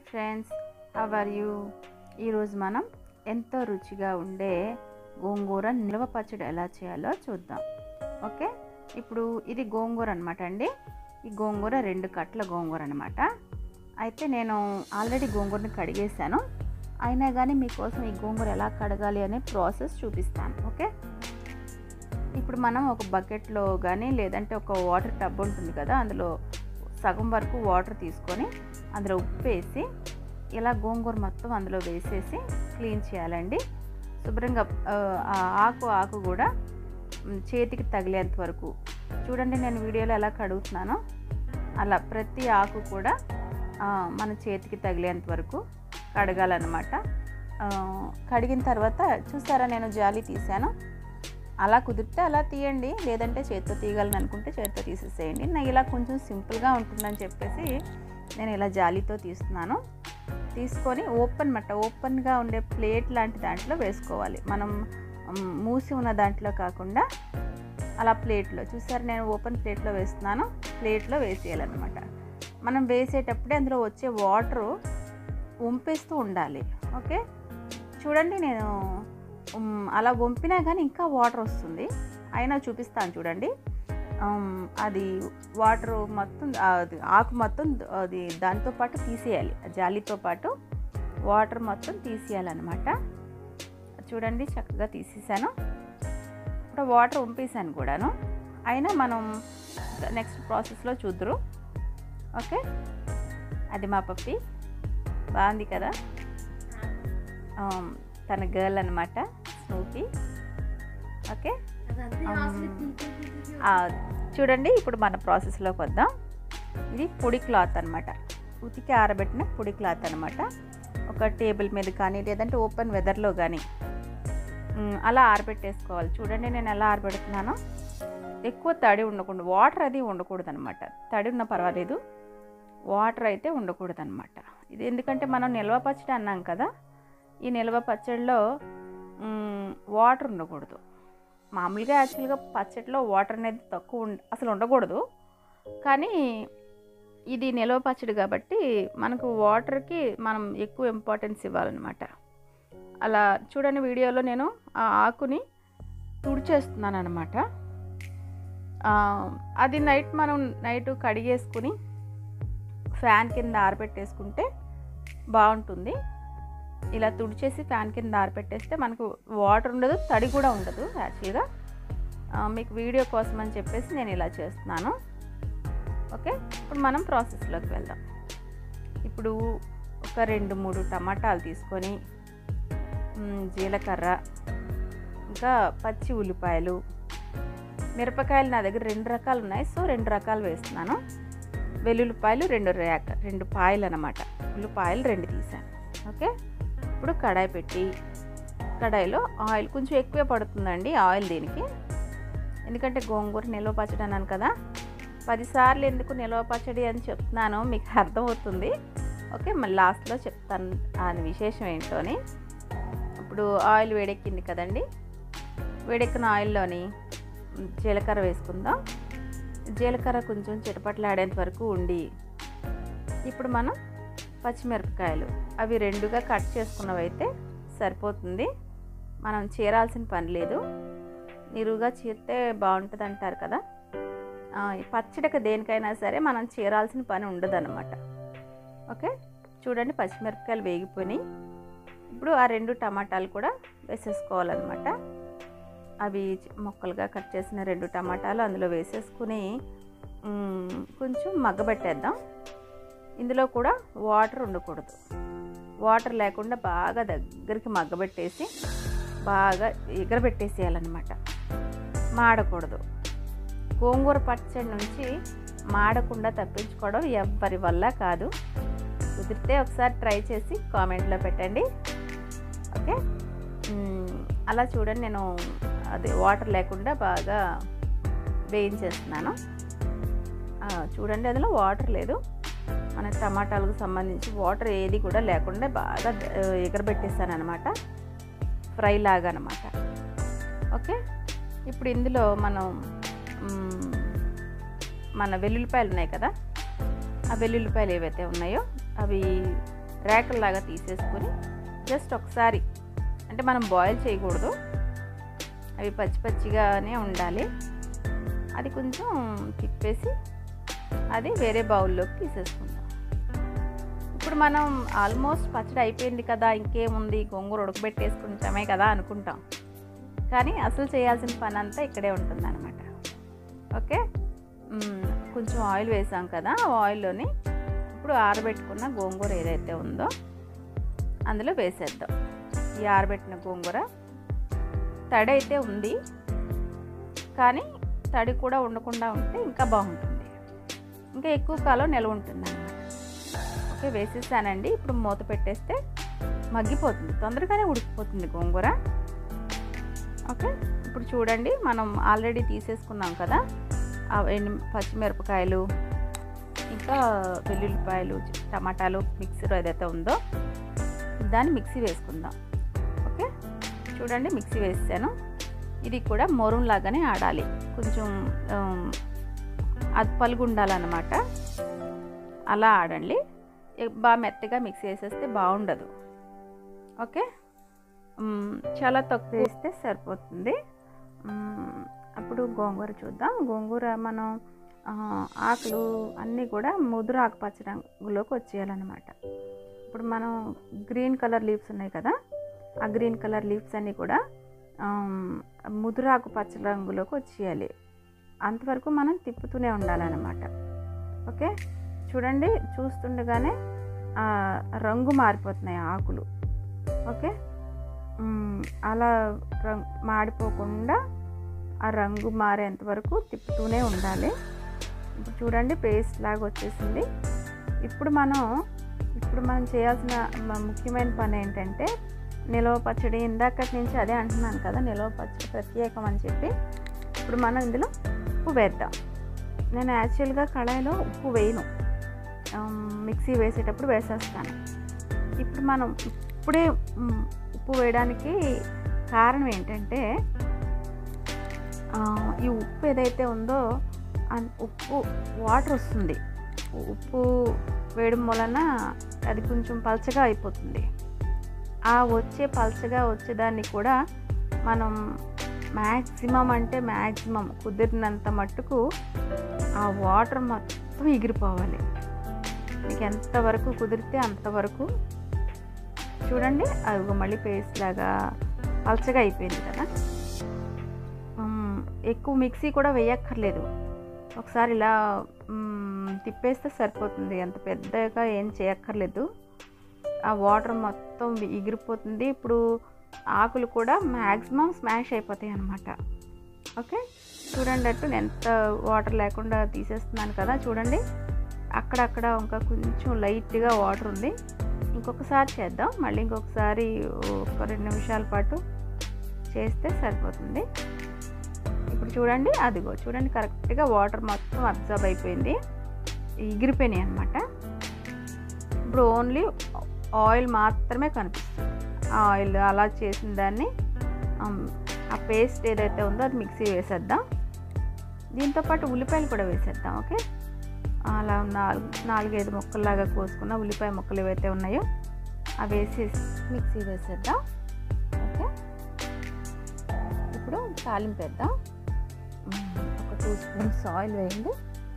Friends how are you ఈరోజు మనం ఎంతో రుచిగా ఉండే గోంగూర నిల్వ పచ్చడి ఎలా చేయాలో చూద్దాం ఓకే ఇప్పుడు ఇది గోంగూర అనమాట అండి ఈ గోంగూర రెండు కట్ల గోంగూర అనమాట అయితే నేను ఆల్రెడీ గోంగూరని కడిగేశాను అయినా కానీ మీకోసం ఈ గోంగూర ఎలా కడగాలి అనే ప్రాసెస్ చూపిస్తాను ఓకే ఇప్పుడు మనం ఒక బకెట్లో కానీ లేదంటే ఒక వాటర్ టబ్ ఉంటుంది కదా అందులో సగం వరకు వాటర్ తీసుకొని అందులో ఉప్పు వేసి ఇలా గోంగూర మొత్తం అందులో వేసేసి క్లీన్ చేయాలండి శుభ్రంగా ఆ, ఆ ఆకు ఆకు కూడా మ్, చేతికి తగిలేంత వరకు చూడండి నేను వీడియోలో ఎలా కడుగుతున్నానో అలా ప్రతి ఆకు కూడా ఆ, మన చేతికి తగిలేంత వరకు కడగాలన్నమాట ఆ, కడిగిన తర్వాత చూసారా నేను జాలి తీసాను అలా కుదిరితే అలా తీయండి లేదంటే చేతితో తీయగలను అనుకుంటే చేతితో తీసేసేయండి నాకు ఇలా కొంచెం సింపుల్గా ఉంటుందని చెప్పేసి నేను ఇలా జాలీతో తీస్తున్నాను తీసుకొని ఓపెన్ మట్ట ఓపెన్గా ఉండే ప్లేట్ లాంటి దాంట్లో వేసుకోవాలి మనం మ్, మూసి ఉన్న దాంట్లో కాకుండా అలా ప్లేట్లో చూసారు నేను ఓపెన్ ప్లేట్లో వేస్తున్నాను ప్లేట్లో వేసేయాలన్నమాట మనం వేసేటప్పుడే అందులో వచ్చే వాటరు వంపేస్తూ ఉండాలి ఓకే చూడండి నేను ఉమ్, అలా వంపినా కానీ ఇంకా వాటర్ వస్తుంది అయినా చూపిస్తాను చూడండి ఉమ్, అది వాటర్ మొత్తం అది ఆకు మొత్తం అది దాంతో పాటు తీసేయాలి ఆ జాలీతో పాటు వాటర్ మొత్తం తీసేయాలన్నమాట చూడండి చక్కగా తీసేసాను ఇప్పుడు వాటర్ వంపేసాను కూడాను అయినా మనం నెక్స్ట్ ప్రాసెస్లో చూద్దరు ఓకే అది మా పప్పి బాగుంది కదా ఆమ్, తన గర్ల్ అనమాట స్నూపీ ఓకే ఆ, చూడండి ఇప్పుడు మన ప్రాసెస్లోకి వద్దాం ఇది పొడి క్లాత్ అనమాట ఉతికి ఆరబెట్టిన పొడి క్లాత్ అనమాట ఒక టేబుల్ మీద కానీ లేదంటే ఓపెన్ వెదర్లో కానీ మ్, అలా ఆరబెట్టేసుకోవాలి చూడండి నేను ఎలా ఆరబెడుతున్నానో ఎక్కువ తడి ఉండకూడదు వాటర్ అది ఉండకూడదు అనమాట తడి ఉన్న పర్వాలేదు వాటర్ అయితే ఉండకూడదు అనమాట ఇది ఎందుకంటే మనం నిల్వ పచ్చడి అన్నాం కదా ఈ నిల్వ పచ్చడిలో మ్, వాటర్ ఉండకూడదు మామూలుగా యాక్చువల్గా పచ్చడిలో వాటర్ అనేది తక్కువ ఉండ అసలు ఉండకూడదు కానీ ఇది నిల్వ పచ్చడి కాబట్టి మనకు వాటర్కి మనం ఎక్కువ ఇంపార్టెన్స్ ఇవ్వాలన్నమాట అలా చూడండి వీడియోలో నేను ఆ ఆకుని తుడిచేస్తున్నాను అనమాట అది నైట్ మనం నైట్ కడిగేసుకుని ఫ్యాన్ కింద ఆరబెట్టేసుకుంటే బాగుంటుంది ఇలా తుడిచేసి ఫ్యాన్ కింద ఆరబెట్టేస్తే మనకు వాటర్ ఉండదు తడి కూడా ఉండదు యాక్చువల్గా ఆ, మీకు వీడియో కోసం అని చెప్పేసి నేను ఇలా చేస్తున్నాను ఓకే ఇప్పుడు మనం ప్రాసెస్లోకి వెళ్దాం ఇప్పుడు ఒక రెండు మూడు టమాటాలు తీసుకొని మ్, జీలకర్ర ఇంకా పచ్చి ఉల్లిపాయలు మిరపకాయలు నా దగ్గర రెండు రకాలు ఉన్నాయి సో రెండు రకాలు వేస్తున్నాను వెల్లుల్లిపాయలు రెండు రేక రెండు పాయలు అనమాట ఉల్లిపాయలు రెండు తీసాను ఓకే ఇప్పుడు కడాయి పెట్టి కడాయిలో ఆయిల్ కొంచెం ఎక్కువే పడుతుందండి ఆయిల్ దీనికి ఎందుకంటే గోంగూర నిల్వ పచ్చడి అన్నాను కదా పదిసార్లు ఎందుకు నిల్వ పచ్చడి అని చెప్తున్నాను మీకు అర్థమవుతుంది ఓకే మళ్ళీ లాస్ట్లో చెప్తాను దాని విశేషం ఏంటో అని ఇప్పుడు ఆయిల్ వేడెక్కింది కదండి వేడెక్కిన ఆయిల్లోని జీలకర్ర వేసుకుందాం జీలకర్ర కొంచెం చిటపట్లాడేంత వరకు ఉండి ఇప్పుడు మనం పచ్చిమిరపకాయలు అవి రెండుగా కట్ చేసుకున్నవైతే సరిపోతుంది మనం చీరాల్సిన పని లేదు నిరుగా చీరితే బాగుంటుంది అంటారు కదా ఆ, ఈ పచ్చడికి దేనికైనా సరే మనం చీరాల్సిన పని ఉండదన్నమాట ఓకే చూడండి పచ్చిమిరపకాయలు వేగిపోయినాయి ఇప్పుడు ఆ రెండు టమాటాలు కూడా వేసేసుకోవాలన్నమాట అవి చి- ముక్కలుగా కట్ చేసిన రెండు టమాటాలు అందులో వేసేసుకుని మ్, కొంచెం మగ్గబెట్టేద్దాం ఇందులో కూడా వాటర్ ఉండకూడదు వాటర్ లేకుండా బాగా దగ్గరికి మగ్గబెట్టేసి బాగా ఎగరబెట్టేసేయాలన్నమాట మాడకూడదు గోంగూర పచ్చడి నుంచి మాడకుండా తప్పించుకోవడం ఎవ్వరి వల్ల కాదు కుదిరితే ఒకసారి ట్రై చేసి కామెంట్లో పెట్టండి ఓకే మ్మ్, అలా చూడండి నేను అది వాటర్ లేకుండా బాగా వేయించేస్తున్నాను ఆ, చూడండి అందులో వాటర్ లేదు మన టమాటాలకు సంబంధించి వాటర్ ఏది కూడా లేకుండా బాగా ఆ, ఎగరబెట్టేస్తాను అనమాట ఫ్రై లాగా అనమాట ఓకే ఇప్పుడు ఇందులో మనం మ్, మన వెల్లుల్లిపాయలు ఉన్నాయి కదా ఆ వెల్లుల్లిపాయలు ఏవైతే ఉన్నాయో అవి రేకల్లాగా తీసేసుకొని జస్ట్ ఒకసారి అంటే మనం బాయిల్ చేయకూడదు అవి పచ్చి పచ్చిగానే ఉండాలి అది కొంచెం తిప్పేసి అది వేరే బౌల్లోకి తీసేసుకుందాం ఇప్పుడు మనం ఆల్మోస్ట్ పచ్చడి అయిపోయింది కదా ఇంకేముంది గోంగూర ఉడకబెట్టేసుకుంటామే కదా అనుకుంటాం కానీ అసలు చేయాల్సిన పని అంతా ఇక్కడే ఉంటుందన్నమాట ఓకే మ్, కొంచెం ఆయిల్ వేసాం కదా ఆ ఆయిల్లోని ఇప్పుడు ఆరబెట్టుకున్న గోంగూర ఏదైతే ఉందో అందులో వేసేద్దాం ఈ ఆరబెట్టిన గోంగూర తడి అయితే ఉంది కానీ తడి కూడా ఉండకుండా ఉంటే ఇంకా బాగుంటుంది ఇంకా ఎక్కువ కాలం నిల్వ ఉంటుంది అన్నమాట ఓకే వేసేసానండి ఇప్పుడు మూత పెట్టేస్తే మగ్గిపోతుంది తొందరగానే ఉడికిపోతుంది గోంగూర ఓకే ఇప్పుడు చూడండి మనం ఆల్రెడీ తీసేసుకున్నాం కదా ఆ ఎండు పచ్చిమిరపకాయలు ఇంకా వెల్లుల్లిపాయలు టమాటాలు మిక్సర్ ఏదైతే ఉందో దాన్ని మిక్సీ వేసుకుందాం ఓకే చూడండి మిక్సీ వేసాను ఇది కూడా మొరం లాగానే ఆడాలి కొంచెం ఆమ్, అది పలుగు ఉండాలన్నమాట అలా ఆడండి ఎ- బాగా మెత్తగా మిక్సీ వేసేస్తే బాగుండదు ఓకే మ్, చాలా తక్కువ వేస్తే సరిపోతుంది మ్, అప్పుడు గోంగూర చూద్దాం గోంగూర మనం ఆ, ఆకులు అన్నీ కూడా ముదురు ఆకుపచ్చ రంగులోకి వచ్చేయాలన్నమాట ఇప్పుడు మనం గ్రీన్ కలర్ లీవ్స్ ఉన్నాయి కదా ఆ గ్రీన్ కలర్ లీవ్స్ అన్నీ కూడా ఆమ్, ముదురాకు పచ్చ రంగులోకి వచ్చేయాలి అంతవరకు మనం తిప్పుతూనే ఉండాలన్నమాట ఓకే చూడండి చూస్తుండగానే ఆ, రంగు మారిపోతున్నాయి ఆకులు ఓకే మ్, అలా రంగు మాడిపోకుండా ఆ రంగు మారేంత వరకు తిప్పుతూనే ఉండాలి ఇప్పుడు చూడండి పేస్ట్ లాగా వచ్చేసింది ఇప్పుడు మనం ఇప్పుడు మనం చేయాల్సిన మ- ముఖ్యమైన పని ఏంటంటే నిలవ పచ్చడి ఇందాకటి నుంచి అదే అంటున్నాను కదా నిలవ పచ్చడి ప్రత్యేకం అని చెప్పి ఇప్పుడు మనం ఇందులో ఉప్పు వేద్దాం నేను యాక్చువల్గా కళాయిలో ఉప్పు వేయను ఆమ్, మిక్సీ వేసేటప్పుడు వేసేస్తాను ఇప్పుడు మనం ఇప్పుడే మ్, ఉప్పు వేయడానికి కారణం ఏంటంటే ఆ, ఈ ఉప్పు ఏదైతే ఉందో ఆ ఉప్పు వాటర్ వస్తుంది ఉప్పు వేయడం వలన అది కొంచెం పలచగా అయిపోతుంది ఆ వచ్చే పలచగా వచ్చేదాన్ని కూడా మనం మ్యాక్సిమం అంటే మ్యాక్సిమం కుదిరినంత మట్టుకు ఆ వాటర్ మొత్తం ఎగిరిపోవాలి మీకు ఎంతవరకు కుదిరితే అంతవరకు చూడండి అది మళ్ళీ పేస్ట్ లాగా పలచగా అయిపోయింది కదా మ్మ్, ఎక్కువ మిక్సీ కూడా వేయక్కర్లేదు ఒకసారి ఇలా మ్మ్, తిప్పేస్తే సరిపోతుంది అంత పెద్దగా ఏం చేయక్కర్లేదు ఆ వాటర్ మొత్తం ఎగిరిపోతుంది ఇప్పుడు ఆకులు కూడా మ్యాక్సిమం స్మాష్ అయిపోతాయి అన్నమాట ఓకే చూడండి అట్టు నేను ఎంత వాటర్ లేకుండా తీసేస్తున్నాను కదా చూడండి అక్కడక్కడ ఇంకా కొంచెం లైట్గా వాటర్ ఉంది ఇంకొకసారి చేద్దాం మళ్ళీ ఇంకొకసారి ఒక రెండు నిమిషాల పాటు చేస్తే సరిపోతుంది ఇప్పుడు చూడండి అదిగో చూడండి కరెక్ట్గా వాటర్ మొత్తం అబ్జర్వ్ అయిపోయింది ఎగిరిపోయినాయి అనమాట ఇప్పుడు ఓన్లీ ఆయిల్ మాత్రమే కనిపిస్తుంది ఆ ఆయిల్ అలా చేసిన దాన్ని ఆమ్, ఆ పేస్ట్ ఏదైతే ఉందో అది మిక్సీ వేసేద్దాం దీంతోపాటు ఉల్లిపాయలు కూడా వేసేద్దాం ఓకే అలా నాలుగు నాలుగైదు ముక్కల్లాగా కోసుకున్న ఉల్లిపాయ ముక్కలు ఏవైతే ఉన్నాయో అవి వేసి మిక్సీ వేసేద్దాం ఓకే ఇప్పుడు తాలింపు వేద్దాం మ్మ్, ఒక టూ స్పూన్స్ ఆయిల్ వేయండి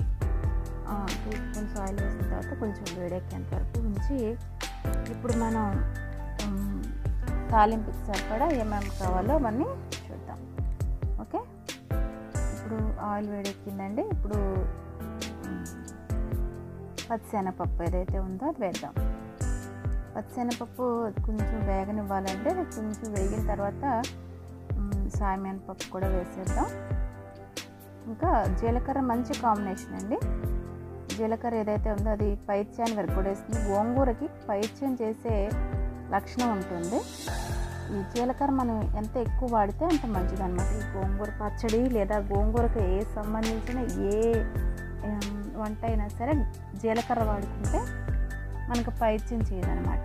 టూ స్పూన్స్ ఆయిల్ వేసిన తర్వాత కొంచెం వేడెక్కేంత వరకు ఉంచి ఇప్పుడు మనం మ్మ్, తాలింపుకి సరిపడా ఏమేమి కావాలో అవన్నీ చూద్దాం ఓకే ఇప్పుడు ఆయిల్ వేడెక్కిందండి ఇప్పుడు మ్మ్, పచ్చిశనగపప్పు ఏదైతే ఉందో అది వేద్దాం పచ్చిశనగపప్పు కొంచెం వేగనివ్వాలంటే అది కొంచెం వేగిన తర్వాత మ్, సాయమైన పప్పు కూడా వేసేద్దాం ఇంకా జీలకర్ర మంచి కాంబినేషన్ అండి జీలకర్ర ఏదైతే ఉందో అది పైత్యాన్ని వెరగొడేస్తుంది గోంగూరకి పైత్యం చేసే లక్షణం ఉంటుంది ఈ జీలకర్ర మనం ఎంత ఎక్కువ వాడితే అంత మంచిది అనమాట ఈ గోంగూర పచ్చడి లేదా గోంగూరకు ఏ సంబంధించిన ఏ ఏం, వంట అయినా సరే జీలకర్ర వాడుకుంటే మనకు పైత్యం చేయదనమాట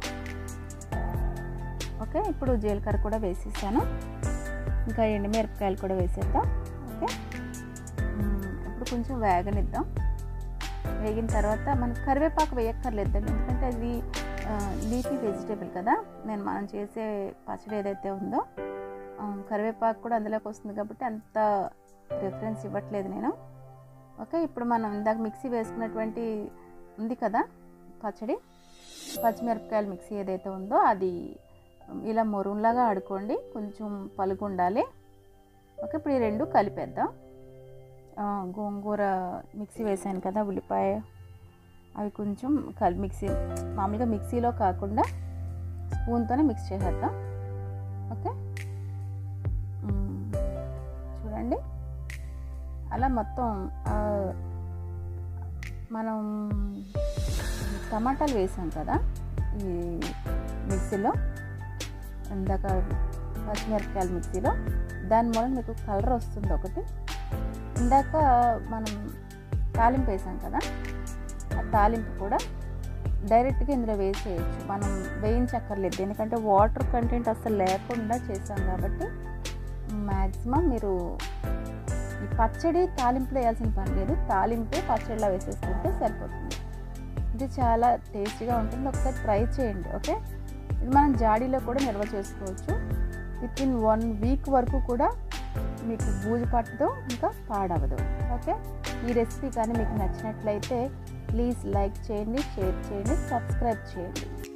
ఓకే ఇప్పుడు జీలకర్ర కూడా వేసేసాను ఇంకా ఎండుమిరపకాయలు కూడా వేసేద్దాం ఓకే మ్మ్, ఇప్పుడు కొంచెం వేగనిద్దాం వేగిన తర్వాత మనకు కరివేపాకు వేయక్కర్లేదండి ఎందుకంటే అది లీఫీ వెజిటేబుల్ కదా నేను మనం చేసే పచ్చడి ఏదైతే ఉందో ఆ, కరివేపాకు కూడా అందులోకి వస్తుంది కాబట్టి అంత ప్రిఫరెన్స్ ఇవ్వట్లేదు నేను ఓకే ఇప్పుడు మనం ఇందాక మిక్సీ వేసుకున్నటువంటి ఉంది కదా పచ్చడి పచ్చిమిరపకాయల మిక్సీ ఏదైతే ఉందో అది ఇలా మొరున్లాగా ఆడుకోండి కొంచెం పలుగు ఉండాలి ఓకే ఇప్పుడు ఈ రెండు కలిపేద్దాం ఆ, గోంగూర మిక్సీ వేసాను కదా ఉల్లిపాయ అవి కొంచెం కలి మిక్సీ మామూలుగా మిక్సీలో కాకుండా స్పూన్తోనే మిక్స్ చేసేద్దాం ఓకే మ్మ్. చూడండి అలా మొత్తం ఆ, మనం టమాటాలు వేసాం కదా ఈ మిక్సీలో ఇందాక పచ్చిమిరపకాయల మిక్సీలో దాని మూలం మీకు కలర్ వస్తుంది ఒకటి ఇందాక మనం తాలింపు వేసాం కదా ఆ తాలింపు కూడా డైరెక్ట్గా ఇందులో వేసేయచ్చు మనం వేయించక్కర్లేదు ఎందుకంటే వాటర్ కంటెంట్ అసలు లేకుండా చేసాం కాబట్టి మ్యాక్సిమం మీరు ఈ పచ్చడి తాలింపులో వేయాల్సిన పని లేదు తాలింపే పచ్చడిలో వేసేసుకుంటే సరిపోతుంది ఇది చాలా టేస్టీగా ఉంటుంది ఒకసారి ట్రై చేయండి ఓకే ఇది మనం జాడీలో కూడా నిల్వ చేసుకోవచ్చు విత్ ఇన్ వన్ వీక్ వరకు కూడా మీకు బూజు పట్టదు ఇంకా పాడవదు ఓకే ఈ రెసిపీ కానీ మీకు నచ్చినట్లయితే ప్లీజ్ లైక్ చేయండి షేర్ చేయండి సబ్స్క్రైబ్ చేయండి